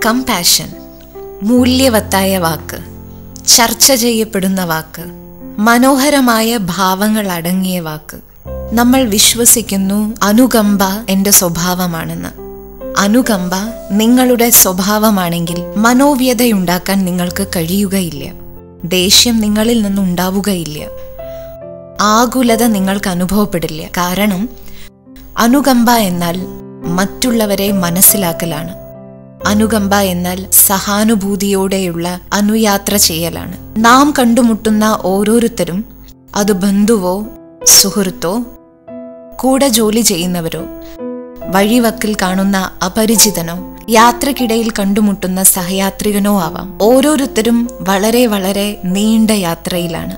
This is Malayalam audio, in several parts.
കമ്പാഷൻ മൂല്യവത്തായ വാക്ക് ചർച്ച ചെയ്യപ്പെടുന്ന വാക്ക് മനോഹരമായ ഭാവങ്ങൾ അടങ്ങിയ വാക്ക് നമ്മൾ വിശ്വസിക്കുന്നു അനുകമ്പ എൻ്റെ സ്വഭാവമാണെന്ന് അനുകമ്പ നിങ്ങളുടെ സ്വഭാവമാണെങ്കിൽ മനോവ്യതയുണ്ടാക്കാൻ നിങ്ങൾക്ക് കഴിയുകയില്ല ദേഷ്യം നിങ്ങളിൽ നിന്നുണ്ടാവുകയില്ല ആകുലത നിങ്ങൾക്ക് അനുഭവപ്പെടില്ല കാരണം അനുകമ്പ എന്നാൽ മറ്റുള്ളവരെ മനസ്സിലാക്കലാണ് അനുകമ്പ എന്നാൽ സഹാനുഭൂതിയോടെയുള്ള അനുയാത്ര ചെയ്യലാണ് നാം കണ്ടുമുട്ടുന്ന ഓരോരുത്തരും അത് ബന്ധുവോ സുഹൃത്തോ കൂടെ ജോലി ചെയ്യുന്നവരോ വഴിവക്കിൽ കാണുന്ന അപരിചിതനോ യാത്രക്കിടയിൽ കണ്ടുമുട്ടുന്ന സഹയാത്രികനോ ആവാം ഓരോരുത്തരും വളരെ വളരെ നീണ്ട യാത്രയിലാണ്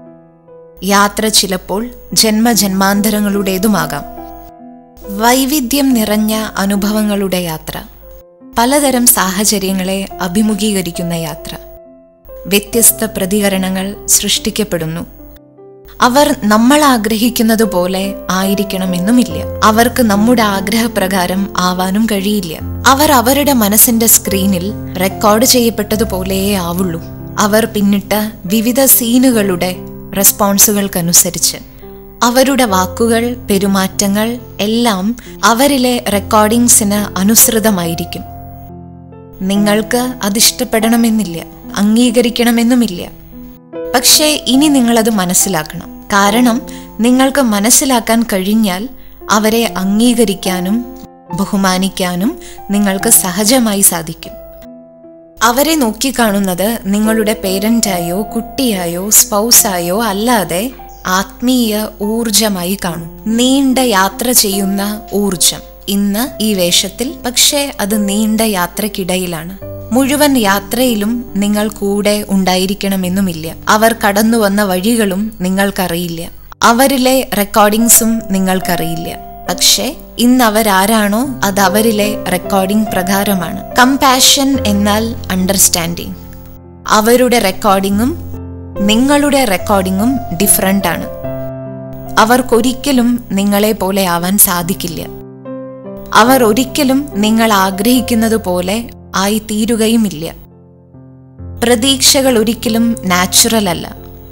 യാത്ര ചിലപ്പോൾ ജന്മജന്മാന്തരങ്ങളുടേതുമാകാം വൈവിധ്യം നിറഞ്ഞ അനുഭവങ്ങളുടെ യാത്ര പലതരം സാഹചര്യങ്ങളെ അഭിമുഖീകരിക്കുന്ന യാത്ര വ്യത്യസ്ത പ്രതികരണങ്ങൾ സൃഷ്ടിക്കപ്പെടുന്നു അവർ നമ്മൾ ആഗ്രഹിക്കുന്നത് പോലെ ആയിരിക്കണമെന്നുമില്ല അവർക്ക് നമ്മുടെ ആഗ്രഹപ്രകാരം ആവാനും കഴിയില്ല അവർ അവരുടെ മനസ്സിന്റെ സ്ക്രീനിൽ റെക്കോർഡ് ചെയ്യപ്പെട്ടതുപോലെയേ ആവുള്ളൂ അവർ പിന്നിട്ട വിവിധ സീനുകളുടെ റെസ്പോൺസുകൾക്കനുസരിച്ച് അവരുടെ വാക്കുകൾ പെരുമാറ്റങ്ങൾ എല്ലാം അവരിലെ റെക്കോർഡിങ്സിന് അനുസൃതമായിരിക്കും നിങ്ങൾക്ക് അതിഷ്ടപ്പെടണമെന്നില്ല അംഗീകരിക്കണമെന്നുമില്ല പക്ഷേ ഇനി നിങ്ങളത് മനസ്സിലാക്കണം കാരണം നിങ്ങൾക്ക് മനസ്സിലാക്കാൻ കഴിഞ്ഞാൽ അവരെ അംഗീകരിക്കാനും ബഹുമാനിക്കാനും നിങ്ങൾക്ക് സഹജമായി സാധിക്കും അവരെ നോക്കിക്കാണുന്നത് നിങ്ങളുടെ പേരന്റായോ കുട്ടിയായോ സ്പൗസായോ അല്ലാതെ ആത്മീയ ഊർജമായി കാണും നീണ്ട യാത്ര ചെയ്യുന്ന ഊർജം ഇന്ന് ഈ വേഷത്തിൽ പക്ഷേ അത് നീണ്ട യാത്രക്കിടയിലാണ് മുഴുവൻ യാത്രയിലും നിങ്ങൾ കൂടെ ഉണ്ടായിരിക്കണമെന്നുമില്ല അവർ കടന്നു വന്ന വഴികളും നിങ്ങൾക്കറിയില്ല അവരിലെ റെക്കോർഡിങ്സും നിങ്ങൾക്കറിയില്ല പക്ഷേ ഇന്ന് അവരാരാണോ അത് അവരിലെ റെക്കോർഡിംഗ് പ്രകാരമാണ് കമ്പാഷൻ എന്നാൽ അണ്ടർസ്റ്റാൻഡിങ് അവരുടെ റെക്കോർഡിങ്ങും നിങ്ങളുടെ റെക്കോർഡിങ്ങും ഡിഫറൻ്റ് ആണ് അവർക്കൊരിക്കലും നിങ്ങളെ പോലെ ആവാൻ സാധിക്കില്ല അവർ ഒരിക്കലും നിങ്ങൾ ആഗ്രഹിക്കുന്നത് പോലെ ആയിത്തീരുകയുമില്ല പ്രതീക്ഷകൾ ഒരിക്കലും നാച്ചുറൽ അല്ല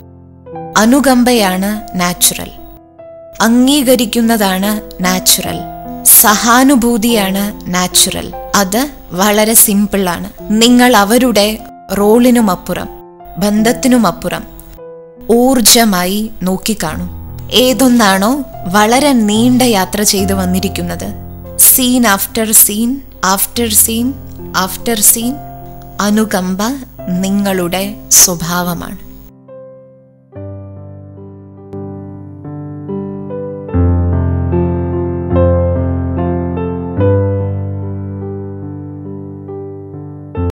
അനുകമ്പയാണ് നാച്ചുറൽ അംഗീകരിക്കുന്നതാണ് നാച്ചുറൽ സഹാനുഭൂതിയാണ് നാച്ചുറൽ അത് വളരെ സിമ്പിളാണ് നിങ്ങൾ അവരുടെ റോളിനുമപ്പുറം ബന്ധത്തിനുമപ്പുറം ഊർജമായി നോക്കിക്കാണും ഏതൊന്നാണോ വളരെ നീണ്ട യാത്ര ചെയ്തു വന്നിരിക്കുന്നത് scene after scene after scene after scene അനുകമ്പ നിങ്ങളുടെ സ്വഭാവമാണ്